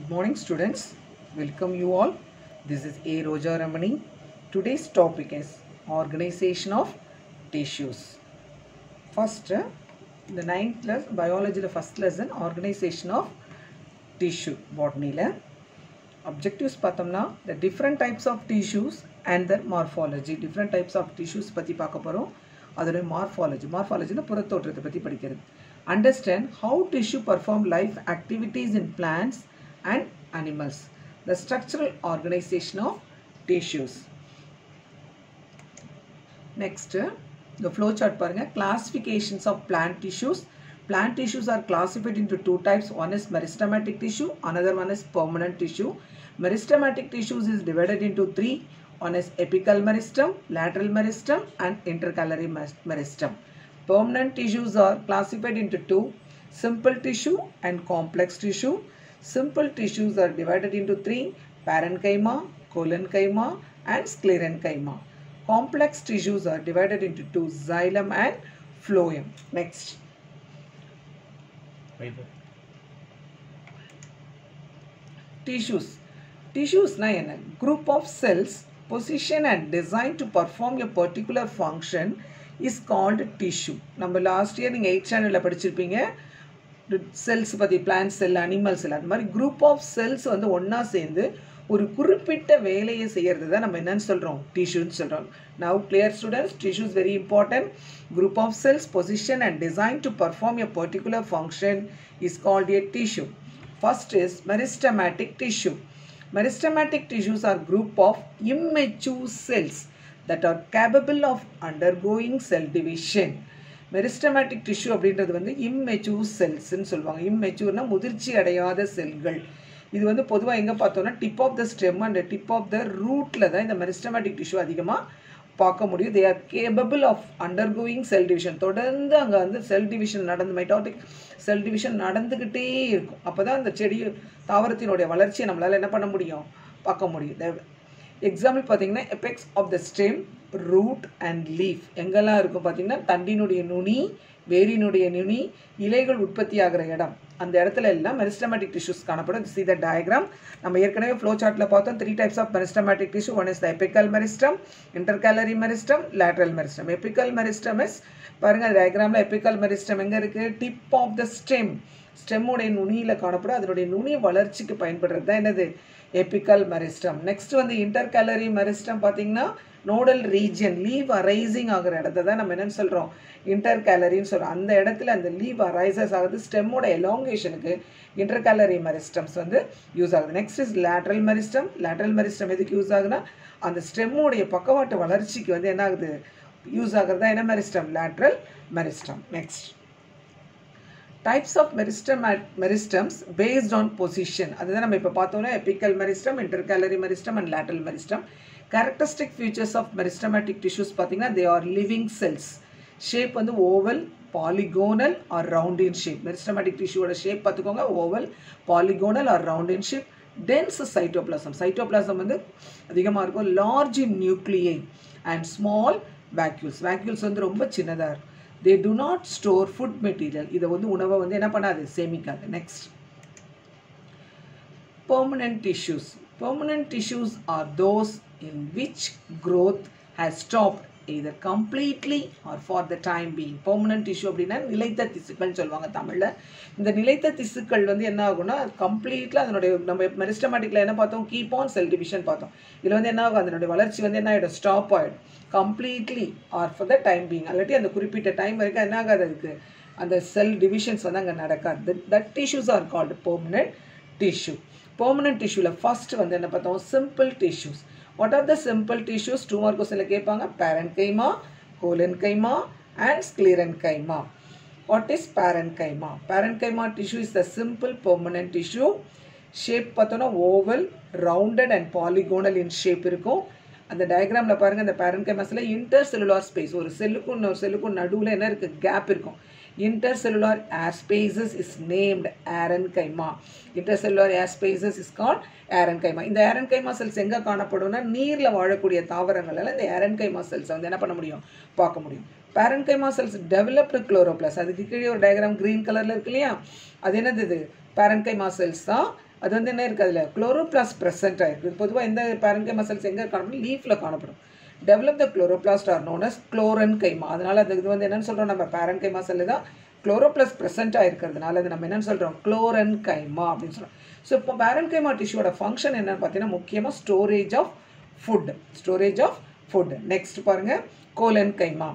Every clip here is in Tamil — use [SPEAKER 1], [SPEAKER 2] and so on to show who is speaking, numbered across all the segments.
[SPEAKER 1] morning students welcome you all this is a roja ramani today's topic is organization of tissues first uh, the ninth class biology the first lesson organization of tissue botany ல objectives பார்த்தோம்னா the different types of tissues and their morphology different types of tissues பற்றி பார்க்க போகிறோம் அதோடைய மார்ஃபாலஜி மார்ஃபாலஜினா புறத்தோற்றத்தை பற்றி படிக்கிறது understand how tissue perform life activities in plants and animals the structural organisation of tissues Next, the flow chart பாருங்க classifications of plant tissues. Plant tissues are classified into two types. One is meristematic tissue, another one is permanent tissue. Meristematic tissues is divided into three. One is apical meristem, lateral meristem, and intercalary mes- meristem. Permanent tissues are classified into two simple tissue and complex tissue. Simple tissues are divided into three parenchyma, collenchyma, and sclerenchyma. Complex tissues are divided into two xylem and phloem. Next. Tissues. Tissuesனா என்ன group of cells position and designed to perform a particular function is called tissue. நம்ம லாஸ்ட் இயர் நீங்கள் எயிட் ஸ்டாண்டர்டில் படிச்சிருப்பீங்க செல்ஸ் பற்றி பிளான்ட் செல் அனிமல் செல் அந்த மாதிரி குரூப் ஆஃப் செல்ஸ் வந்து ஒன்றா சேர்ந்து ஒரு குறிப்பிட்ட வேலையை செய்கிறது தான் நம்ம என்னன்னு சொல்கிறோம் டிஷ்யூன்னு சொல்கிறோம் now clear students tissue is very important group of cells position and design to perform a particular function is called a tissue first is meristematic tissue Meristematic tissues are group of immature cells that are capable of undergoing cell division. Meristematic tissue அப்படின்றது வந்து இம்மெச்சூர் செல்ஸ்ன்னு சொல்லுவாங்க இம்மெச்சூர்னா முதிர்ச்சி அடையாத செல்கள் இது வந்து பொதுவாக எங்கே பார்த்தோம்னா tip of the stem and tip of the ரூட்டில் தான் இந்த மெரிஸ்டமேட்டிக் டிஷ்யூ அதிகமாக பார்க்க முடியும் they are capable of undergoing cell division தொடர்ந்து அங்கே வந்து செல் டிவிஷன் நடந்து மைட்டாட்டிக் செல் டிவிஷன் நடந்துக்கிட்டே இருக்கும் அப்போ தான் அந்த செடி தாவரத்தினுடைய வளர்ச்சியை நம்மளால் என்ன பண்ண முடியும் பார்க்க முடியும் எக்ஸாம்பிள் பார்த்தீங்கன்னா apex of the stem root and leaf எங்கெல்லாம் இருக்கும் பார்த்தீங்கன்னா தண்டினுடைய நுனி வேரினுடைய நுனி இலைகள் உற்பத்தி ஆகிற இடம் அந்த இடத்துல எல்லாம் மெரிஸ்டமேட்டிக் டிஷ்யூஸ் காணப்படும் சி த டயக்ராம் நம்ம ஏற்கனவே ஃப்ளோ சார்ட்டில் பார்த்தோம் three types of meristematic tissue one is the apical meristem intercalary meristem lateral meristem apical meristem is பாருங்கள் டயக்ராமில் எபிக்கல் மெரிஸ்டம் எங்கே இருக்குது டிப் ஆஃப் த ஸ்டெம் ஸ்டெம்முடைய நுனியில் காணப்படும் அதனுடைய நுனி வளர்ச்சிக்கு பயன்படுறது தான் என்னது எபிக்கல் மெரிஸ்டம் நெக்ஸ்ட் வந்து இன்டர்கேலரி மெரிஸ்டம் பார்த்தீங்கன்னா நோடல் ரீஜியன் லீவ் அரைசிங் ஆகிற இடத்த தான் நம்ம என்னென்னு சொல்கிறோம் இன்டர் கேலரின்னு சொல்கிறோம் அந்த இடத்துல அந்த லீவ் அரைசஸ் ஆகுது ஸ்டெம்மோட எலாங்கேஷனுக்கு இன்டர் கேலரி மெரிஸ்டம்ஸ் வந்து யூஸ் ஆகுது next is lateral meristem lateral meristem எதுக்கு யூஸ் ஆகுதுன்னா அந்த ஸ்டெம்மோடைய பக்கவாட்டு வளர்ச்சிக்கு வந்து என்ன ஆகுது யூஸ் ஆகுறது தான் என்ன meristem lateral meristem next types of meristem meristems based on position அதுதான் நம்ம இப்போ பார்த்தோம்னா apical meristem intercalary meristem and lateral meristem characteristic features of meristematic tissues பார்த்தீங்கன்னா they are living cells shape வந்து oval polygonal or round in shape meristematic டிஷ்யூவோட ஷேப் பார்த்துக்கோங்க oval polygonal or round in shape dense cytoplasm cytoplasm வந்து அதிகமாக இருக்கும் large in nuclei and small vacuoles vacuoles வந்து ரொம்ப சின்னதாக இருக்கும் they do not store food material இதை வந்து உணவை வந்து என்ன பண்ணாது சேமிக்காது next permanent tissues permanent tissues are those in which growth has stopped either completely or for the time being permanent tissue அப்படின்னா நிலைத்த திசுக்கள்னு சொல்லுவாங்க தமிழில் இந்த நிலைத்த திசுக்கள் வந்து என்ன ஆகும்னா கம்ப்ளீட்டில் அதனுடைய நம்ம மெரிஸ்டமேட்டிக்கில் என்ன பார்த்தோம் கீப் ஆன் செல் டிவிஷன் பார்த்தோம் இதில் வந்து என்ன ஆகும் அதனுடைய வளர்ச்சி வந்து என்ன ஆகிடும் ஸ்டாப் ஆகிடும் completely or for the time being அல்லாட்டி அந்த குறிப்பிட்ட டைம் வரைக்கும் என்ன ஆகாது அதுக்கு அந்த செல் டிவிஷன்ஸ் வந்து அங்கே நடக்காது that tissues are called permanent tissue permanent டிஷ்யூவில் ஃபஸ்ட் வந்து என்ன பார்த்தோம் simple tissues what are the simple tissues two mark கொஸ்டினில் கேட்பாங்க parenchyma collenchyma and sclerenchyma what is parenchyma parenchyma tissue is the simple permanent tissue shape பார்த்தோன்னா oval rounded and polygonal in shape இருக்கும் அந்த டயக்ராமில் பாருங்கள் அந்த பேரன்கைமாஸில் இன்டர் செல்லுலார் ஸ்பேஸ் ஒரு செல்லுக்கும் இன்னொரு செல்லுக்கும் நடுவில் என்ன இருக்குது கேப் இருக்கும் intercellular air spaces is named aerenchyma intercellular air spaces is called aerenchyma இந்த ஏரன்கைமா செல்ஸ் எங்கே காணப்படும்னா நீரில் வாழக்கூடிய தாவரங்களால் இந்த ஏரன்கைமா செல்ஸை வந்து என்ன பண்ண முடியும் பார்க்க முடியும் பேரன்கைமா செல்ஸ் டெவலப்டு குளோரோப்ளஸ் அதுக்கு கீழே ஒரு டயக்ராம் க்ரீன் கலரில் இருக்கு இல்லையா அது என்னது இது பேரன்கைமா செல்ஸ் தான் அது வந்து என்ன இருக்குது அதில் குளோரோபிளாஸ்ட் ப்ரெசென்ட் ஆயிருக்கு பொதுவாக எந்த பேரன்கைமா செல்ஸ் எங்கே காணப்படும் லீஃபில் காணப்படும் develop the chloroplast are known as chlorenchyma அதனால் அது இது வந்து என்னன்னு சொல்கிறோம் நம்ம பேரன்கைமா செல்லு தான் குளோரோப்ளஸ் ப்ரெசென்ட்டாக இருக்கிறதுனால அது நம்ம என்னன்னு சொல்கிறோம் குளோரன் கைமா அப்படின்னு சொல்கிறோம் ஸோ இப்போ பேரன்கைமா டிஷ்யூவோட ஃபங்க்ஷன் என்னன்னு பார்த்தீங்கன்னா முக்கியமாக storage of food storage of food next பாருங்கள் collenchyma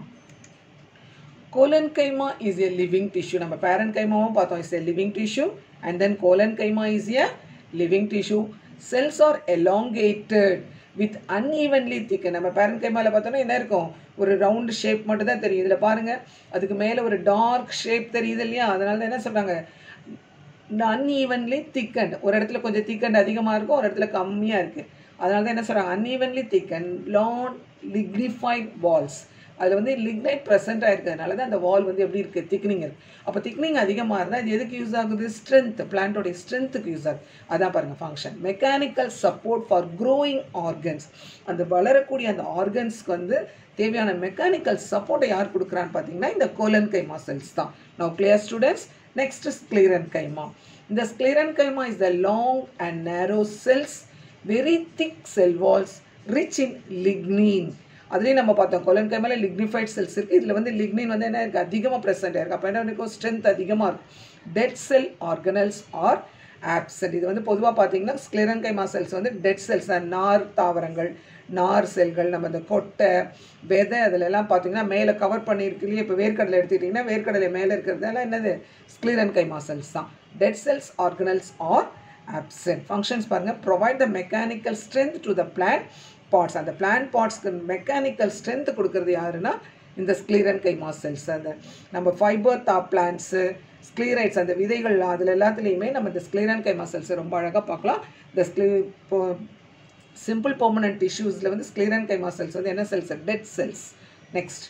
[SPEAKER 1] collenchyma is a living tissue நம்ம பேரன் கைமாவும் பார்த்தோம் is a living tissue and then collenchyma is a living tissue cells are elongated with unevenly thick நம்ம பேரன் கைமாவில் பார்த்தோன்னா என்ன இருக்கும் ஒரு ரவுண்ட் ஷேப் மட்டும் தான் தெரியும் இதில் பாருங்கள் அதுக்கு மேலே ஒரு டார்க் ஷேப் தெரியுது இல்லையா அதனால தான் என்ன சொல்கிறாங்க அன்ஈவன்லி திக்கண்ட் ஒரு இடத்துல கொஞ்சம் திக்கண்ட் அதிகமாக இருக்கும் ஒரு இடத்துல கம்மியாக இருக்குது அதனால தான் என்ன சொல்கிறாங்க அன்ஈவன்லி திக்கண்ட் லான் லிக்னிஃபைட் வால்ஸ் அதில் வந்து லிக்னைட் ப்ரெசென்ட் ஆயிருக்கிறதுனால தான் அந்த வால் வந்து எப்படி இருக்குது திக்னிங் இருக்குது அப்போ திக்னிங் அதிகமாக இருந்தால் அது எதுக்கு யூஸ் ஆகுது ஸ்ட்ரென்த் பிளான்ட்டோடைய ஸ்ட்ரென்த்துக்கு யூஸ் ஆகுது அதான் பாருங்கள் function mechanical support for growing organs அந்த வளரக்கூடிய அந்த ஆர்கன்ஸ்க்கு வந்து தேவையான மெக்கானிக்கல் சப்போர்ட்டை யார் கொடுக்குறான்னு பார்த்தீங்கன்னா இந்த கோலன் கைமா செல்ஸ் தான் no clear students next sclerenchyma இந்த sclerenchyma is the long and narrow cells very thick cell walls rich in lignin அதுலேயும் நம்ம பார்த்தோம் கொலன் கைமால லிக்னிஃபைட் செல்ஸ் இருக்குது இதில் வந்து லிக்னின் வந்து என்ன இருக்குது அதிகமாக ப்ரெசென்ட் ஆயிருக்கு அப்போ என்ன இருக்கும் ஸ்ட்ரென்த் அதிகமாக இருக்கும் dead cell organelles are absent இது வந்து பொதுவாக பார்த்தீங்கன்னா ஸ்க்ளெரன் கைமா செல்ஸ் வந்து டெட் செல்ஸ் நார் தாவரங்கள் நார் செல்கள் நம்ம இந்த கொட்டை விதை அதில் எல்லாம் பார்த்தீங்கன்னா மேலே கவர் பண்ணியிருக்கு இல்லையா இப்போ வேர்க்கடலை எடுத்துக்கிட்டிங்கன்னா வேர்க்கடலை மேலே இருக்கிறதெல்லாம் என்னது ஸ்க்ளீரன் கைமா செல்ஸ் தான் dead cells organelles are absent functions பாருங்கள் provide the mechanical strength to the plant parts அந்த பிளான்ட் பார்ட்ஸ்க்கு மெக்கானிக்கல் ஸ்ட்ரென்த் கொடுக்கறது யாருன்னா இந்த ஸ்க்ளீரன் கைமா செல்ஸ் அந்த நம்ம ஃபைபர் தா பிளான்ட்ஸு ஸ்க்ளீரைட்ஸ் அந்த விதைகள் அதில் எல்லாத்துலேயுமே நம்ம இந்த ஸ்க்ளீரன் கைமா செல்ஸை ரொம்ப அழகாக பார்க்கலாம் இந்த ஸ்க்ளீ சிம்பிள் பெர்மனன்ட் டிஷ்யூஸில் வந்து ஸ்க்ளீரன் கைமா செல்ஸ் வந்து என்ன cells dead cells next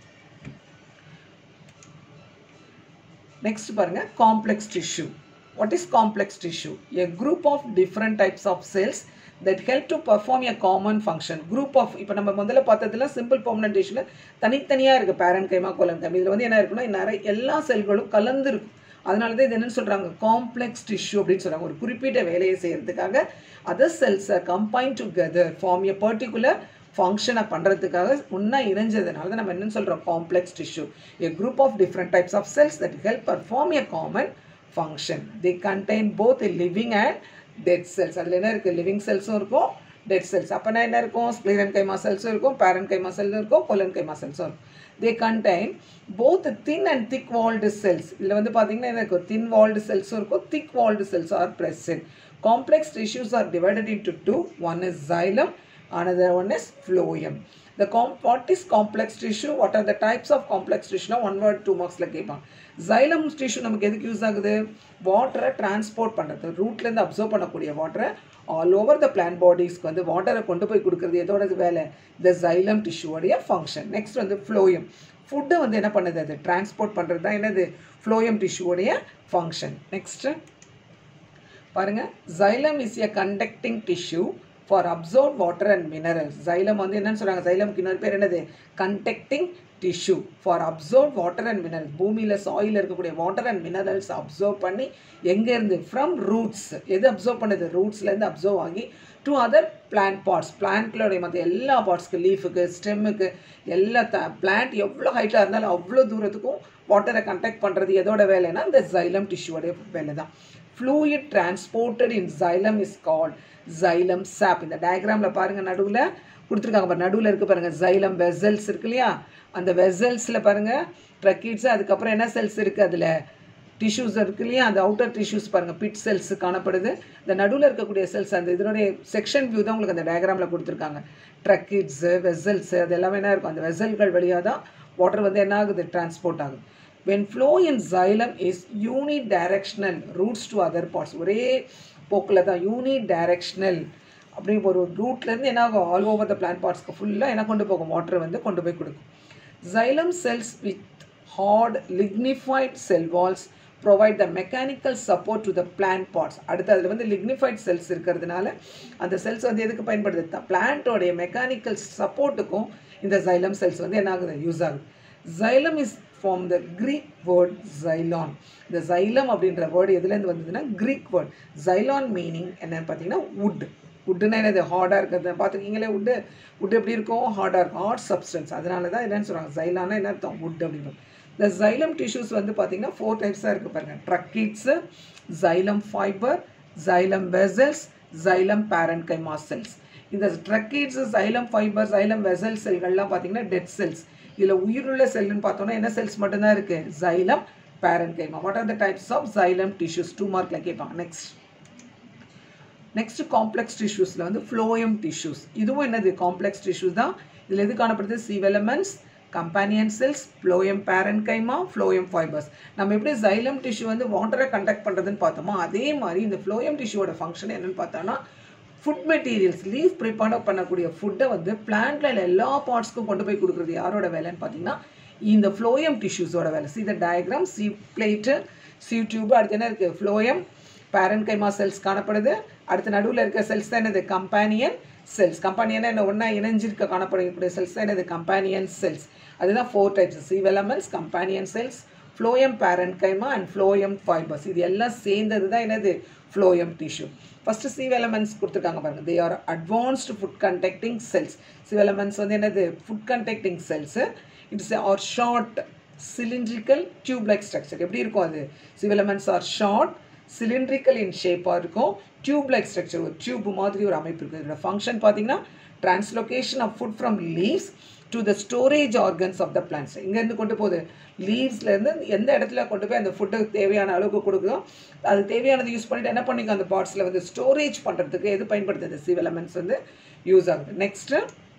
[SPEAKER 1] next பாருங்கள் complex tissue what is complex tissue a group of different types of cells that help to perform a common function group of இப்போ நம்ம முதல்ல பார்த்ததுல சிம்பிள் பெர்மனன்ட் டிஷ்யூவில் தனித்தனியாக இருக்குது பேரன் கைமா கோலன் கைமா இதில் வந்து என்ன இருக்குன்னா நிறைய எல்லா செல்களும் கலந்து இருக்கும் அதனால தான் இது என்னன்னு சொல்கிறாங்க காம்ப்ளெக்ஸ் டிஷ்யூ அப்படின்னு சொல்கிறாங்க ஒரு குறிப்பிட்ட வேலையை செய்கிறதுக்காக அதர் செல்ஸை combine together form a particular ஃபங்க்ஷனை பண்ணுறதுக்காக ஒன்றா இணைஞ்சதுனால தான் நம்ம என்னன்னு சொல்கிறோம் complex tissue a group of different types of cells that help perform a common function they contain both living and dead cells அதில் என்ன இருக்குது லிவிங் செல்ஸும் இருக்கும் டெட் செல்ஸ் அப்போனா என்ன இருக்கும் ஸ்க்ளீரன் கைமா செல்ஸும் இருக்கும் பேரன் கைமா செல்லும் இருக்கும் கொலன் கைமா செல்ஸும் இருக்கும் they contain both thin and thick walled cells இதில் வந்து பார்த்தீங்கன்னா என்ன இருக்கும் தின் வால்டு செல்ஸும் இருக்கும் thick walled cells are present complex tissues are divided into two one is xylem another one is phloem the com- what is complex tissue what are the types of complex tissue now one word two marksல கேட்பாங்க xylem tissue நமக்கு எதுக்கு யூஸ் ஆகுது வாட்டரை டிரான்ஸ்போர்ட் பண்ணுறது ரூட்லேருந்து அப்சர்வ் பண்ணக்கூடிய வாட்டரை ஆல் ஓவர் த பிளான்ட் பாடிஸ்க்கு வந்து வாட்டரை கொண்டு போய் கொடுக்குறது எதோட வேலை இந்த xylem டிஷ்யூவோடைய ஃபங்க்ஷன் நெக்ஸ்ட் வந்து ஃப்ளோயம் ஃபுட்டை வந்து என்ன பண்ணுது அது டிரான்ஸ்போர்ட் பண்ணுறது தான் என்னது ஃப்ளோயம் டிஷ்யூவோடைய ஃபங்க்ஷன் நெக்ஸ்ட்டு பாருங்க xylem is a conducting tissue for observe water and minerals xylem வந்து என்னன்னு சொல்கிறாங்க xylemக்கு இன்னொரு பேர் என்னது conducting tissue for observe water and minerals பூமியில் சாயில் இருக்கக்கூடிய வாட்டர் அண்ட் மினரல்ஸ் அப்சர்வ் பண்ணி எங்கேருந்து ஃப்ரம் ரூட்ஸ் எது அப்சர்வ் பண்ணுது ரூட்ஸ்லேருந்து அப்சர்வ் ஆகி டு அதர் பிளான்ட் பார்ட்ஸ் பிளான்ட்களுடைய மற்ற எல்லா பார்ட்ஸ்க்கு லீஃபுக்கு ஸ்டெம்முக்கு எல்லா த பிளான்ட் எவ்வளோ ஹைட்டாக இருந்தாலும் அவ்வளோ தூரத்துக்கும் வாட்டரை கண்டக்ட் பண்ணுறது எதோட வேலைன்னா இந்த xylem டிஷ்யூவோடைய வேலை தான் fluid transported in xylem is called xylem sap இந்த டயக்ராமில் பாருங்கள் நடுவில் கொடுத்துருக்காங்க பாருங்க நடுவில் இருக்குது பாருங்கள் xylem vessels இருக்கு இல்லையா அந்த வெசல்ஸில் பாருங்கள் ட்ரக்கீட்ஸ் அதுக்கப்புறம் என்ன செல்ஸ் இருக்குது அதில் டிஷ்யூஸ் இருக்கு இல்லையா அந்த அவுட்டர் டிஷ்யூஸ் பாருங்கள் பிட் செல்ஸ் காணப்படுது இந்த நடுவில் இருக்கக்கூடிய செல்ஸ் அந்த இதனுடைய செக்ஷன் வியூ தான் உங்களுக்கு அந்த டயக்ராமில் கொடுத்துருக்காங்க ட்ரக்கிட்ஸு வெசல்ஸு அது எல்லாமே என்ன இருக்கும் அந்த வெசல்கள் வழியாக தான் வாட்டர் வந்து என்ன ஆகுது டிரான்ஸ்போர்ட் ஆகுது when flow in xylem is unidirectional roots to other parts ஒரே போக்கில் தான் unidirectional அப்படி ஒரு ரூட்லேருந்து என்ன ஆகும் ஆல் ஓவர் த பிளான்ட் பார்ட்ஸ்க்கு ஃபுல்லாக என்ன கொண்டு போகும் வாட்டர் வந்து கொண்டு போய் கொடுக்கும் xylem cells with hard lignified cell walls provide the mechanical support to the plant parts அடுத்து அதில் வந்து lignified cells இருக்கிறதுனால அந்த செல்ஸ் வந்து எதுக்கு பயன்படுது பிளான்ட்டோடைய மெக்கானிக்கல் சப்போர்ட்டுக்கும் இந்த xylem cells வந்து என்ன ஆகுது யூஸ் ஆகுது xylem is from the Greek word xylon இந்த ஜைலம் அப்படின்ற வேர்டு எதுலேருந்து வந்ததுன்னா க்ரீக் வேர்ட் ஜைலான் மீனிங் என்னன்னு பார்த்தீங்கன்னா வுட் வுட்டுனா என்னது ஹார்டாக இருக்கிறது பார்த்துருக்கீங்களே வுட்டு வுட் எப்படி இருக்கும் ஹார்டாக இருக்கும் ஹார்ட் சப்ஸ்டன்ஸ் அதனால தான் என்னன்னு சொல்கிறாங்க ஜைலானா என்ன அர்த்தம் வுட் அப்படின்னு இந்த ஜைலம் டிஷ்யூஸ் வந்து பார்த்தீங்கன்னா ஃபோர் டைப்ஸாக இருக்குது பாருங்கள் tracheids xylem fibre xylem vessels xylem parenchyma cells இந்த tracheids xylem fibre xylem vessel செல்கள்லாம் பார்த்தீங்கன்னா டெட் செல்ஸ் இதில் உயிருள்ள செல்லுன்னு பார்த்தோன்னா என்ன செல்ஸ் மட்டும்தான் இருக்குது xylem parenchyma what are the types of xylem tissues two மார்க்கில் கேட்பாங்க நெக்ஸ்ட் நெக்ஸ்ட் காம்ப்ளெக்ஸ் டிஷ்யூஸில் வந்து ஃப்ளோயம் டிஷ்யூஸ் இதுவும் என்னது காம்ப்ளெக்ஸ் டிஷ்யூஸ் தான் இதில் எது காணப்படுது sieve elements companion cells phloem parenchyma phloem fibres நம்ம எப்படி ஜைலம் டிஷ்யூ வந்து வாட்டரை கண்டக்ட் பண்ணுறதுன்னு பார்த்தோமோ அதே மாதிரி இந்த ஃப்ளோயம் டிஷ்யூவோட ஃபங்க்ஷன் என்னன்னு பார்த்தோன்னா ஃபுட் மெட்டீரியல்ஸ் லீவ் ப்ரிப்பேர் பண்ணக்கூடிய ஃபுட்டை வந்து பிளான்ட்ல எல்லா பார்ட்ஸ்க்கும் கொண்டு போய் கொடுக்குறது யாரோட வேலைன்னு பார்த்தீங்கன்னா இந்த ஃப்ளோயம் டிஷ்யூஸோட வேலை see the diagram sieve plate sieve tube அடுத்து என்ன இருக்குது ஃப்ளோயம் பேரன்கைமா செல்ஸ் காணப்படுது அடுத்து நடுவில் இருக்க செல்ஸ் தான் என்னது கம்பானியன் செல்ஸ் கம்பானியன் என்ன ஒன்றா இணைஞ்சிருக்க காணப்படக்கூடிய செல்ஸ் தான் என்னது கம்பானியன் செல்ஸ் அதுதான் four types sieve elements companion cells phloem parenchyma and phloem fibres இது எல்லாம் சேர்ந்தது தான் என்னது phloem tissue first sieve elements கொடுத்துருக்காங்க பாருங்கள் they are advanced food conducting cells sieve elements வந்து என்னது food conducting cells it's are short cylindrical tube like structure எப்படி இருக்கும் அது sieve elements are short cylindrical in ஷேப்பாக இருக்கும் டியூப் லைக் ஸ்ட்ரக்சர் ஒரு டியூப் மாதிரி ஒரு அமைப்பு இருக்குது இதோட ஃபங்க்ஷன் பார்த்தீங்கன்னா translocation of food from leaves to the storage organs of the plants இங்கேருந்து கொண்டு போகுது லீவ்ஸ்லேருந்து எந்த இடத்துல கொண்டு போய் அந்த ஃபுட்டுக்கு தேவையான அளவுக்கு கொடுக்குதோ அது தேவையானது யூஸ் பண்ணிட்டு என்ன பண்ணிக்கும் அந்த பார்ட்ஸில் வந்து ஸ்டோரேஜ் பண்ணுறதுக்கு எது பயன்படுத்துது சிவ் எலமெண்ட்ஸ் வந்து யூஸ் ஆகுது next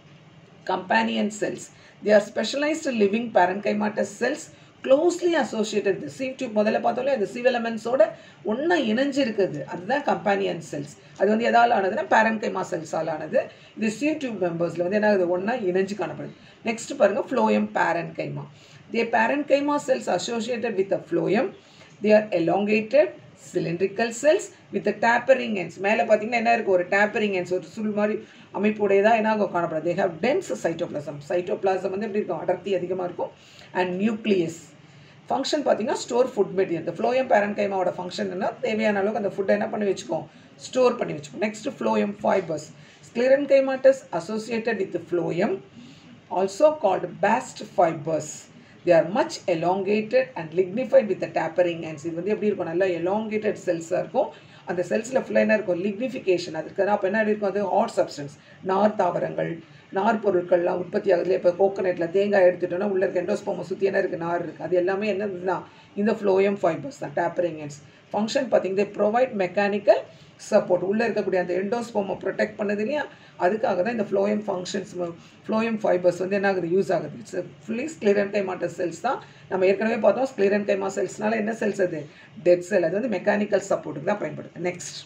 [SPEAKER 1] companion cells they are specialised living parenchymatous cells closely associated sieve tube முதல்ல பார்த்தோம்ல இந்த சிவ் எலமெண்ட்ஸோட ஒன்றா இணைஞ்சு இருக்குது அதுதான் கம்பானியன் செல்ஸ் அது வந்து எதால் ஆனதுன்னா பேரன்கைமா செல்ஸால் ஆனது இது சீவ் டியூப் மெம்பர்ஸில் வந்து என்ன ஆகுது ஒன்றா இணைஞ்சு காணப்படுது நெக்ஸ்ட் பாருங்கள் phloem parenchyma they parenchyma cells associated with a phloem they are elongated cylindrical cells with tapering ends மேலே பார்த்தீங்கன்னா என்ன இருக்குது ஒரு டேப்பரிங் என்ஸ் ஒரு சுல் மாதிரி அமைப்புடையதாக என்ன ஆகும் காணப்படுது they have dense cytoplasm cytoplasm வந்து எப்படி இருக்கும் அடர்த்தி அதிகமாக இருக்கும் அண்ட் நியூக்ளியஸ் ஃபங்க்ஷன் பார்த்தீங்கன்னா ஸ்டோர் ஃபுட் மெட்டீரியல் இந்த ஃப்ளோயம் பேரன்கைமாவோட ஃபங்க்ஷன் என்ன தேவையான அளவுக்கு அந்த ஃபுட்டை என்ன பண்ணி வச்சுக்கோம் ஸ்டோர் பண்ணி வச்சுக்கோம் next phloem fibres sclerenchymatous associated with phloem also called bast fibres they are much elongated and lignified with tapering ends இது வந்து எப்படி இருக்கும் நல்லா எலாங்கேட்டட் செல்ஸாக இருக்கும் அந்த செல்ஸில் ஃபுல்லாக என்ன இருக்கும் லிக்னிஃபிகேஷன் அதுக்கு அப்போ என்ன இருக்கும் அது ஹாட் சப்ஸ்டன்ஸ் நார் தாவரங்கள் நார் பொருட்கள்லாம் உற்பத்தி ஆகுதுல இப்போ கோகோனட்டில் தேங்காய் எடுத்துட்டோம்னா உள்ள இருக்க எண்டோஸ்போமை சுற்றி என்ன இருக்குது நார் இருக்குது அது எல்லாமே என்னதுன்னா இந்த ஃப்ளோயம் ஃபைபர்ஸ் தான் டேப்பரிங் ends ஃபங்க்ஷன் பார்த்தீங்கன்னா ப்ரொவைட் மெக்கானிக்கல் சப்போர்ட் உள்ளே இருக்கக்கூடிய அந்த எண்டோஸ்போமை ப்ரொடெக்ட் பண்ணுது இல்லையா அதுக்காக தான் இந்த ஃப்ளோயம் ஃபங்க்ஷன்ஸ் ஃப்ளோயம் ஃபைபர்ஸ் வந்து என்ன ஆகுது யூஸ் ஆகுது இட்ஸ் ஃபுல்லி ஸ்க்ளிரன்கைமாட்ட செல்ஸ் தான் நம்ம ஏற்கனவே பார்த்தோம் ஸ்க்ளிரன்கைமா செல்ஸ்னால என்ன செல்ஸ் அது டெட் செல் அது வந்து மெக்கானிக்கல் சப்போர்ட்டுக்கு தான் பயன்படுது நெக்ஸ்ட்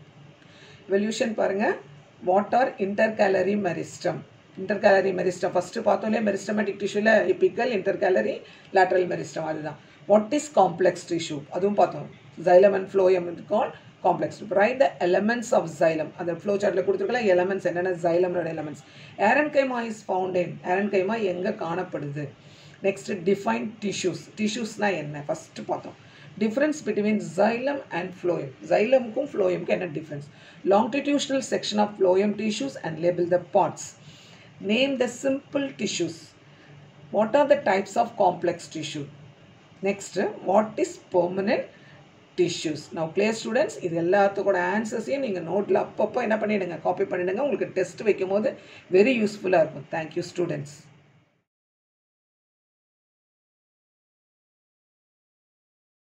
[SPEAKER 1] எவல்யூஷன் பாருங்கள் what are intercalary meristem intercalary meristem first பார்த்தோம் இல்லையா மெரிஸ்டமேட்டிக் டிஷ்யூவில் எப்பிக்கல் இன்டர்கேலரி லேட்ரல் மெரிஸ்டம் அதுதான் வாட் இஸ் காம்ப்ளெக்ஸ் டிஷ்யூ அதுவும் பார்த்தோம் xylem and phloem call complex right the elements of xylem அந்த ஃப்ளோ சார்ட்டில் கொடுத்துருக்கலாம் எலமெண்ட்ஸ் என்னென்ன ஜைலமோட elements aerenchyma is found in aerenchyma எங்கே காணப்படுது நெக்ஸ்ட் டிஃபைன் டிஷ்யூஸ் டிஷ்யூஸ்னால் என்ன ஃபஸ்ட்டு பார்த்தோம் difference between xylem and phloem ஜைலமுக்கும் ஃப்ளோயமுக்கும் என்ன difference லாங்கிடியூஷனல் section of phloem tissues and label the parts name the simple tissues what are the types of complex tissue next what is permanent tissues நான் கிளியர் ஸ்டூடெண்ட்ஸ் இது எல்லாத்துக்கூட ஆன்சர்ஸையும் நீங்கள் நோட்டில் அப்பப்போ என்ன பண்ணிவிடுங்க காப்பி பண்ணிவிடுங்க உங்களுக்கு டெஸ்ட் வைக்கும் போது வெரி யூஸ்ஃபுல்லாக இருக்கும் தேங்க்யூ ஸ்டூடெண்ட்ஸ்